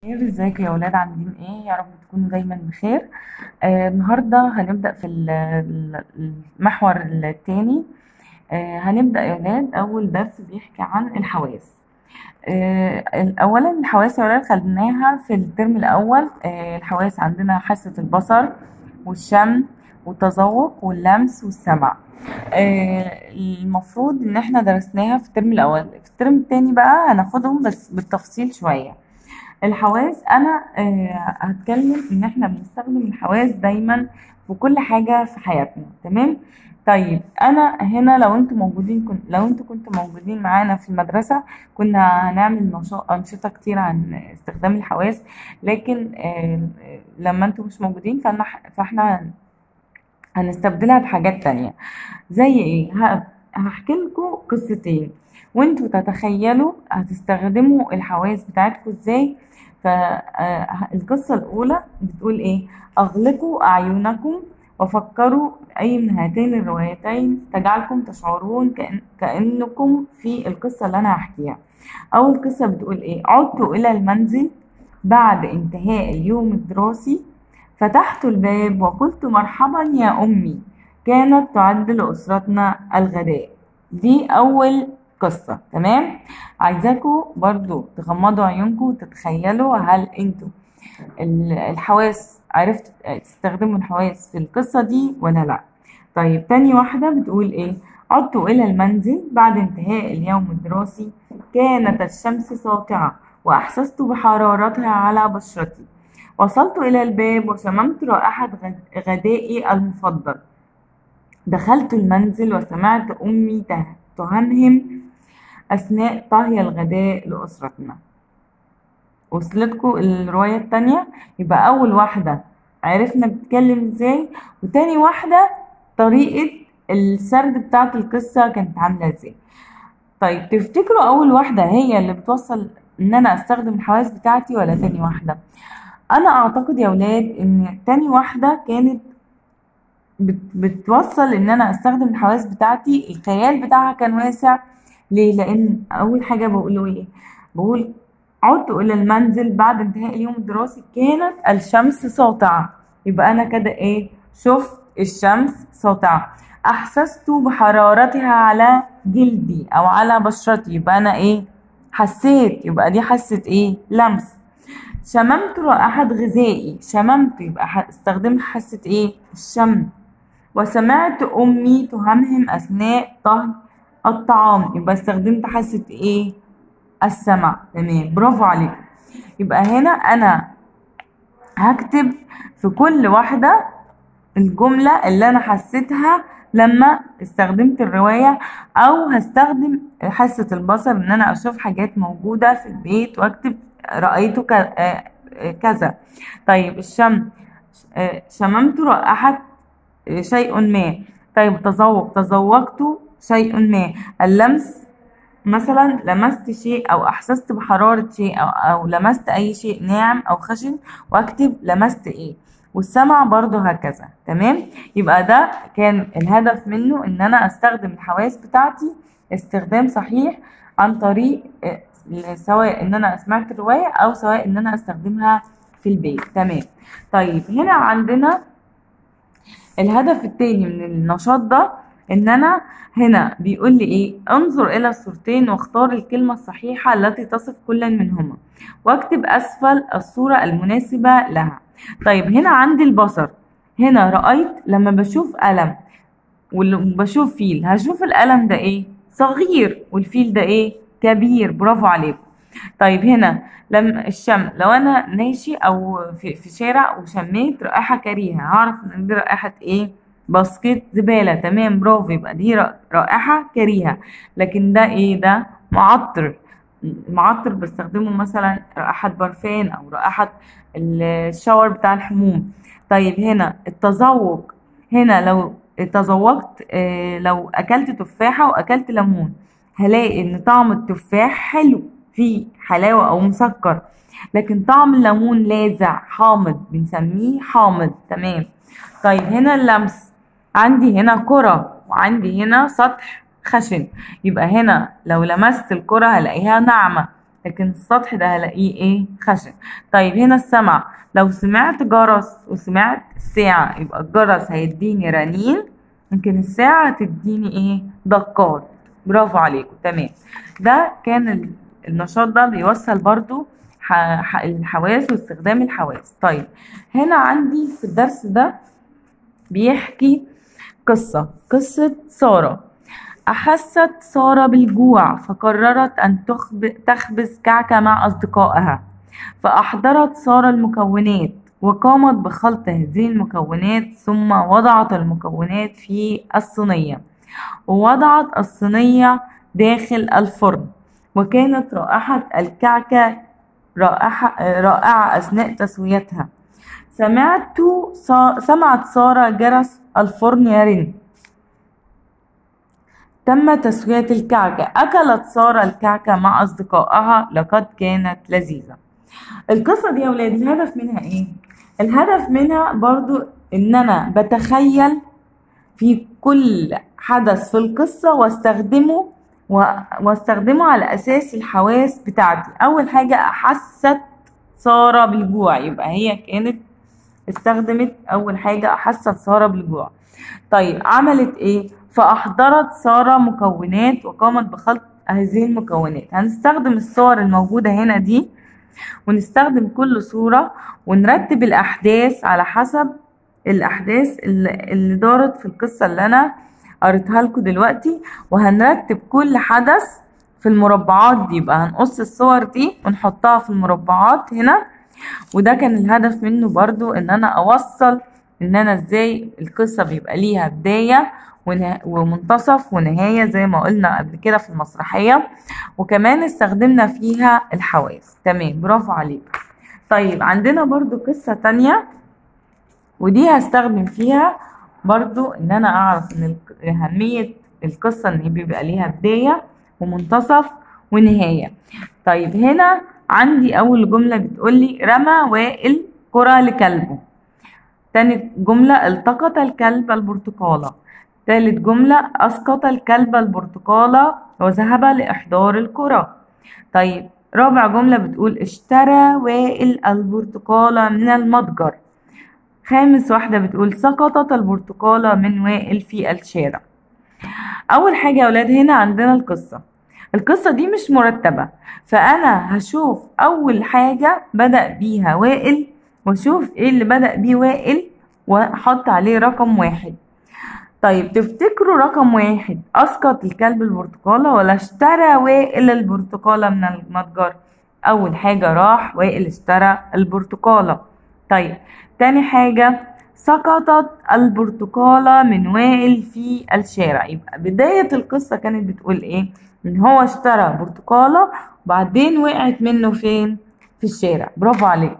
خير ازيكم يا ولاد عاملين ايه يا رب تكونوا دايما بخير آه النهارده هنبدأ في ال- ال- المحور التاني آه هنبدأ يا ولاد اول درس بيحكي عن الحواس آه اولا الحواس يا ولاد خدناها في الترم الاول آه الحواس عندنا حاسة البصر والشم والتذوق واللمس والسمع آه المفروض ان احنا درسناها في الترم الاول في الترم التاني بقى هناخدهم بس بالتفصيل شوية الحواس انا آه هتكلم ان احنا بنستخدم الحواس دايما في كل حاجة في حياتنا تمام طيب انا هنا لو انتوا موجودين كن لو انتوا كنتوا موجودين معانا في المدرسة كنا هنعمل نشاط انشطة كتير عن استخدام الحواس لكن آه لما انتوا مش موجودين فاحنا فاحنا هنستبدلها بحاجات تانية زي ايه ه- هحكي لكم قصتين وانتوا تتخيلوا هتستخدموا الحواس بتاعتكم ازاي فالقصة الأولى بتقول ايه أغلقوا أعينكم وفكروا أي من هاتين الروايتين تجعلكم تشعرون كأن كأنكم في القصة اللي أنا هحكيها أول قصة بتقول ايه عدت إلى المنزل بعد انتهاء اليوم الدراسي فتحت الباب وقلت مرحبا يا أمي كانت تعد لأسرتنا الغداء دي أول قصة تمام عايزاكم برضو تغمضوا عيونكم وتتخيلوا هل انتوا ال- الحواس عرفتوا تستخدموا الحواس في القصة دي ولا لا طيب تاني واحدة بتقول ايه عدت إلى المنزل بعد انتهاء اليوم الدراسي كانت الشمس ساطعة وأحسست بحرارتها على بشرتي وصلت إلى الباب وشممت رائحة غد- غدائي المفضل دخلت المنزل وسمعت أمي ته- تهمهم أثناء طهي الغداء لأسرتنا وصلتكم الرواية التانية يبقى أول واحدة عرفنا بتتكلم ازاي وتاني واحدة طريقة السرد بتاعت القصة كانت عاملة ازاي طيب تفتكروا أول واحدة هي اللي بتوصل إن أنا أستخدم الحواس بتاعتي ولا تاني واحدة؟ أنا أعتقد يا ولاد إن تاني واحدة كانت بت بتوصل ان انا استخدم الحواس بتاعتي الخيال بتاعها كان واسع ليه لان اول حاجه بقوله ايه بقول عدت الى المنزل بعد انتهاء اليوم الدراسي كانت الشمس ساطعه يبقى انا كده ايه شفت الشمس ساطعه احسست بحرارتها على جلدي او على بشرتي يبقى انا ايه حسيت يبقى دي حاسه ايه لمس شممت رائحة غذائي شممت يبقى ح- استخدمت حاسة ايه الشم وسمعت أمي تهمهم أثناء طهي الطعام يبقى استخدمت حاسة ايه السمع تمام برافو عليكم يبقى هنا أنا هكتب في كل واحدة الجملة اللي أنا حسيتها لما استخدمت الرواية أو هستخدم حاسة البصر إن أنا أشوف حاجات موجودة في البيت وأكتب رأيت ك- آه، آه، كذا طيب الشم آه، شممت رائحة آه، شيء ما طيب تذوق تذوقت شيء ما اللمس مثلا لمست شيء او احسست بحرارة شيء او, أو لمست اي شيء ناعم او خشن واكتب لمست ايه والسمع برضو هكذا تمام يبقى ده كان الهدف منه ان انا استخدم الحواس بتاعتي استخدام صحيح عن طريق آه، سواء ان انا سمعت الرواية او سواء ان انا استخدمها في البيت تمام طيب هنا عندنا الهدف التاني من النشاط ده ان انا هنا بيقول لي ايه انظر الى الصورتين واختار الكلمة الصحيحة التي تصف كل منهما واكتب اسفل الصورة المناسبة لها طيب هنا عندي البصر هنا رأيت لما بشوف قلم وبشوف فيل هشوف القلم ده ايه صغير والفيل ده ايه كبير برافو عليكم طيب هنا لما الشم لو انا ماشي او في, في شارع وشميت رائحة كريهة هعرف ان دي رائحة ايه باسكت زبالة تمام برافو يبقى دي را- رائحة كريهة لكن ده ايه ده معطر معطر بستخدمه مثلا رائحة برفان او رائحة الشاور بتاع الحموم طيب هنا التذوق هنا لو تذوقت آه، لو اكلت تفاحة واكلت ليمون هلاقي ان طعم التفاح حلو فيه حلاوة او مسكر لكن طعم الليمون لاذع حامض بنسميه حامض تمام طيب هنا اللمس عندي هنا كرة وعندي هنا سطح خشن يبقى هنا لو لمست الكرة هلاقيها ناعمة لكن السطح ده هلاقيه ايه خشن طيب هنا السمع لو سمعت جرس وسمعت ساعة يبقى الجرس هيديني رنين يمكن الساعة تديني ايه دقات برافو عليكم تمام ده كان ال- النشاط ده بيوصل برضو ح- ح- الحواس واستخدام الحواس طيب هنا عندي في الدرس ده بيحكي قصة قصة سارة أحست سارة بالجوع فقررت أن تخب- تخبز كعكة مع أصدقائها فأحضرت سارة المكونات وقامت بخلط هذه المكونات ثم وضعت المكونات في الصينية ووضعت الصينية داخل الفرن وكانت رائحة الكعكة رائحة رائعة أثناء تسويتها سمعت صا- سمعت سارة جرس الفرن يرن تم تسوية الكعكة أكلت سارة الكعكة مع أصدقائها لقد كانت لذيذة القصة دي يا ولاد الهدف منها إيه؟ الهدف منها برضو إن أنا بتخيل في كل حدث في القصة واستخدمه و... واستخدمه على أساس الحواس بتاعتي أول حاجة أحست سارة بالجوع يبقى هي كانت استخدمت أول حاجة أحست سارة بالجوع طيب عملت إيه؟ فأحضرت سارة مكونات وقامت بخلط هذه المكونات هنستخدم الصور الموجودة هنا دي ونستخدم كل صورة ونرتب الأحداث على حسب الأحداث اللي اللي دارت في القصة اللي أنا قريتها لكم دلوقتي وهنرتب كل حدث في المربعات دي يبقى هنقص الصور دي ونحطها في المربعات هنا وده كان الهدف منه برضو ان انا اوصل ان انا ازاي القصة بيبقى ليها بداية ونه- ومنتصف ونهاية زي ما قلنا قبل كده في المسرحية وكمان استخدمنا فيها الحواس تمام برافو عليك طيب عندنا برضو قصة تانية ودي هستخدم فيها برضو ان انا اعرف ان الق- اهمية القصة ان بيبقى ليها بداية ومنتصف ونهاية طيب هنا عندي اول جملة بتقولي رمى وائل كرة لكلبه تاني جملة التقط الكلب البرتقالة تالت جملة أسقط الكلب البرتقالة وذهب لإحضار الكرة طيب رابع جملة بتقول اشترى وائل البرتقالة من المتجر خامس واحدة بتقول سقطت البرتقالة من وائل في الشارع أول حاجة يا ولاد هنا عندنا القصة القصة دي مش مرتبة فأنا هشوف أول حاجة بدأ بيها وائل واشوف ايه اللي بدأ بيه وائل واحط عليه رقم واحد طيب تفتكروا رقم واحد اسقط الكلب البرتقالة ولا اشترى وائل البرتقالة من المتجر اول حاجة راح وائل اشترى البرتقالة طيب تاني حاجة سقطت البرتقالة من وائل في الشارع يبقى بداية القصة كانت بتقول ايه ان هو اشترى برتقالة وبعدين وقعت منه فين في الشارع برافو عليك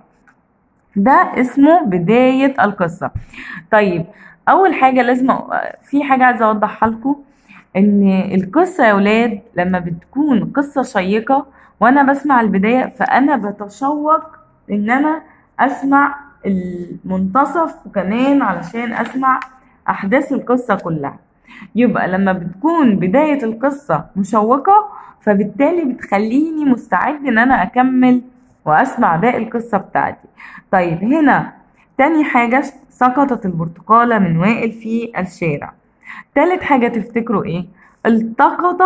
ده اسمه بداية القصة طيب أول حاجة لازم أ- في حاجة عايزة أوضحها لكم إن القصة يا ولاد لما بتكون قصة شيقة وأنا بسمع البداية فأنا بتشوق إن أنا أسمع المنتصف وكمان علشان أسمع أحداث القصة كلها يبقى لما بتكون بداية القصة مشوقة فبالتالي بتخليني مستعد إن أنا أكمل وأسمع باقي القصة بتاعتي طيب هنا تاني حاجة سقطت البرتقالة من وائل في الشارع تالت حاجة تفتكروا ايه التقط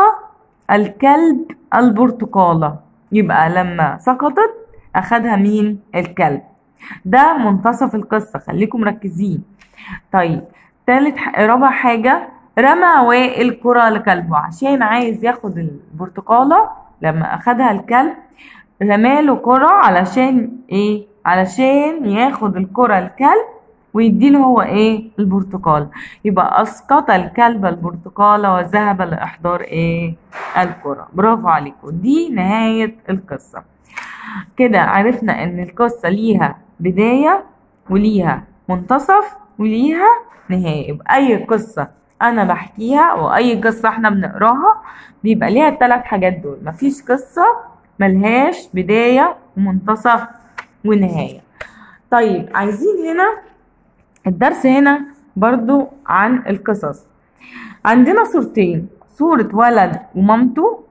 الكلب البرتقالة يبقى لما سقطت أخدها مين الكلب ده منتصف القصة خليكم مركزين طيب تالت ح... رابع حاجة رمى وائل كرة لكلبه عشان عايز ياخد البرتقالة لما أخدها الكلب رماله كرة علشان ايه علشان ياخد الكرة الكلب ويديله هو ايه البرتقال يبقى اسقط الكلب البرتقالة وذهب لاحضار ايه الكرة برافو عليكم دي نهاية القصة كده عرفنا ان القصة ليها بداية وليها منتصف وليها نهاية يبقى اي قصة انا بحكيها واي قصة احنا بنقراها بيبقى ليها الثلاث حاجات دول مفيش قصة ملهاش بداية ومنتصف ونهاية طيب عايزين هنا الدرس هنا برضو عن القصص عندنا صورتين صورة ولد ومامته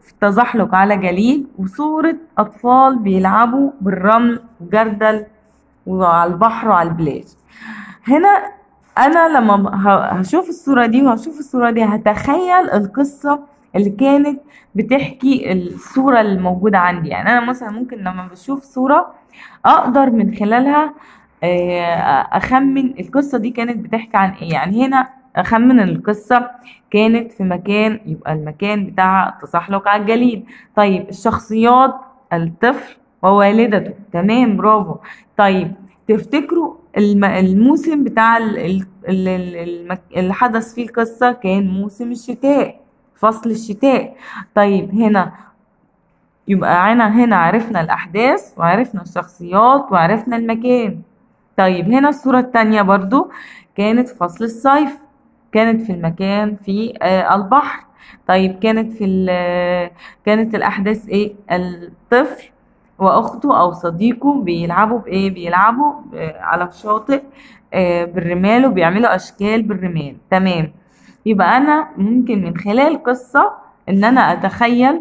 في التزحلق على جليد وصورة أطفال بيلعبوا بالرمل وجردل وعلى البحر وعلى البلاج هنا أنا لما ه- هشوف الصورة دي وهشوف الصورة دي هتخيل القصة اللي كانت بتحكي الصورة الموجودة عندي يعني أنا مثلا ممكن لما بشوف صورة أقدر من خلالها آه، أخمن القصة دي كانت بتحكي عن إيه يعني هنا أخمن القصة كانت في مكان يبقى المكان بتاع التزحلق على الجليد طيب الشخصيات الطفل ووالدته تمام برافو طيب تفتكروا الم- الموسم بتاع ال- ال- ال- ال- المك- اللي حدث فيه القصة كان موسم الشتاء فصل الشتاء طيب هنا يبقى أنا هنا عرفنا الأحداث وعرفنا الشخصيات وعرفنا المكان طيب هنا الصورة التانية برضو كانت في فصل الصيف كانت في المكان في آه، البحر طيب كانت في ال- كانت الأحداث إيه الطفل وأخته أو صديقه بيلعبوا بإيه بيلعبوا آه، على الشاطئ آه، بالرمال وبيعملوا أشكال بالرمال تمام يبقى أنا ممكن من خلال قصة إن أنا أتخيل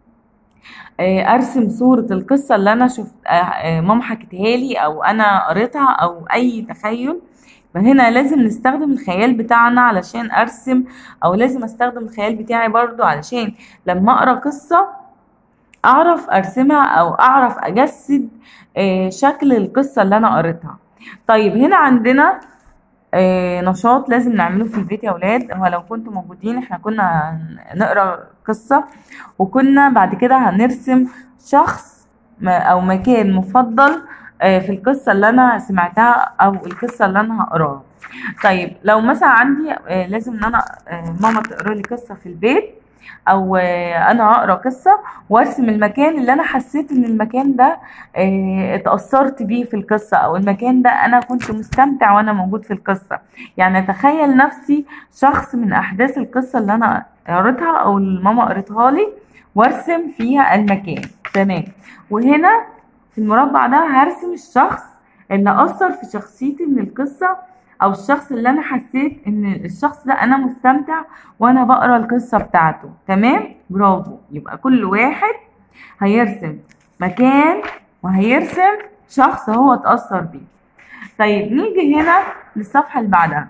آه، ارسم صورة القصة اللي انا شفت آه، آه، ماما حكتها لي او انا قريتها او اي تخيل فهنا لازم نستخدم الخيال بتاعنا علشان ارسم او لازم استخدم الخيال بتاعي برضو علشان لما اقرا قصة اعرف ارسمها او اعرف اجسد آه، شكل القصة اللي انا قريتها طيب هنا عندنا آه، نشاط لازم نعمله في البيت يا ولاد هو لو كنتوا موجودين احنا كنا هن- نقرا قصة وكنا بعد كده هنرسم شخص م- او مكان مفضل آه، في القصة اللي انا سمعتها او القصة اللي انا هقراها طيب لو مثلا عندي آه، لازم ان انا آه، ماما تقرا لي قصة في البيت او آه، انا هقرا قصة وارسم المكان اللي انا حسيت ان المكان ده آه، اتأثرت بيه في القصة او المكان ده انا كنت مستمتع وانا موجود في القصة يعني اتخيل نفسي شخص من احداث القصة اللي انا قريتها او اللي ماما قريتها لي وارسم فيها المكان تمام وهنا في المربع ده هرسم الشخص اللي اثر في شخصيتي من القصة او الشخص اللي انا حسيت ان الشخص ده انا مستمتع وانا بقرا القصة بتاعته تمام برافو يبقى كل واحد هيرسم مكان وهيرسم شخص هو اتأثر بيه طيب نيجي هنا للصفحة اللي بعدها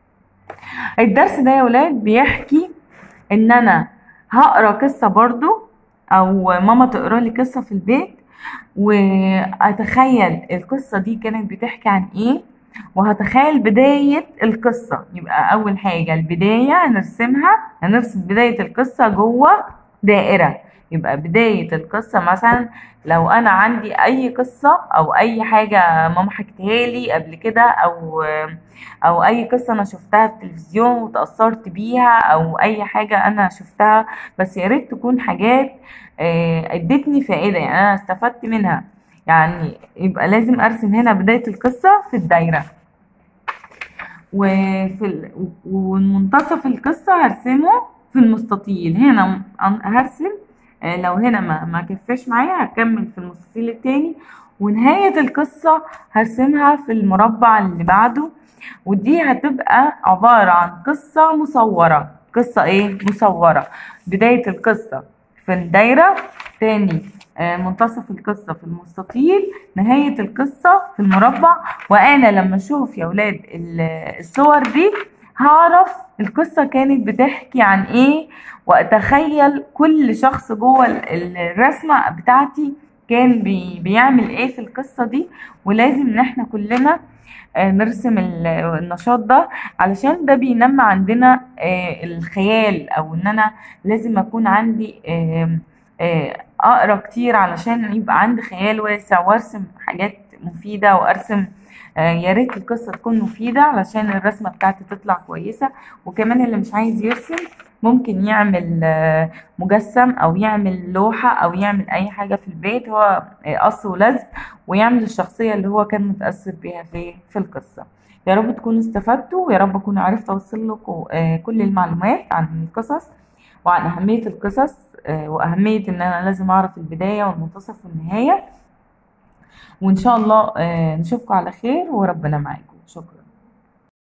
الدرس ده يا ولاد بيحكي ان انا هقرا قصة برضو او ماما تقرا لي قصة في البيت واتخيل القصة دي كانت بتحكي عن ايه وهتخيل بداية القصة يبقى اول حاجة البداية هنرسمها هنرسم بداية القصة جوه دائرة يبقى بداية القصة مثلا لو انا عندي اي قصة او اي حاجة ماما حكتها لي قبل كده او او اي قصة انا شفتها في التلفزيون وتأثرت بيها او اي حاجة انا شفتها بس يا ريت تكون حاجات آه، ادتني فائدة يعني انا استفدت منها يعني يبقى لازم ارسم هنا بداية القصة في الدايرة وفي ال... ومنتصف القصة هرسمه في المستطيل هنا م- هرسم آه، لو هنا ما ما كفاش معايا هكمل في المستطيل التاني ونهاية القصة هرسمها في المربع اللي بعده ودي هتبقى عبارة عن قصة مصورة قصة ايه مصورة بداية القصة في الدايرة تاني آه، منتصف القصة في المستطيل نهاية القصة في المربع وأنا لما أشوف يا ولاد ال- الصور دي هعرف القصة كانت بتحكي عن ايه وأتخيل كل شخص جوه ال- ال- الرسمة بتاعتي كان بي بيعمل ايه في القصة دي ولازم ان احنا كلنا آه، نرسم ال- النشاط ده علشان ده بينمى عندنا آه، الخيال او ان انا لازم اكون عندي آم، آه، اقرا كتير علشان يبقى عندي خيال واسع وارسم حاجات مفيدة وارسم آه، يا ريت القصة تكون مفيدة علشان الرسمة بتاعتي تطلع كويسة وكمان اللي مش عايز يرسم ممكن يعمل آه، مجسم او يعمل لوحة او يعمل اي حاجة في البيت هو آه، قص ولزق ويعمل الشخصية اللي هو كان متأثر بيها في في القصة يا رب تكونوا استفدتوا ويا رب اكون عرفت اوصل لكم آه، كل المعلومات عن القصص وعن اهمية القصص آه، واهمية ان انا لازم اعرف البداية والمنتصف والنهاية وان شاء الله آه، نشوفكم على خير وربنا معاكم شكرا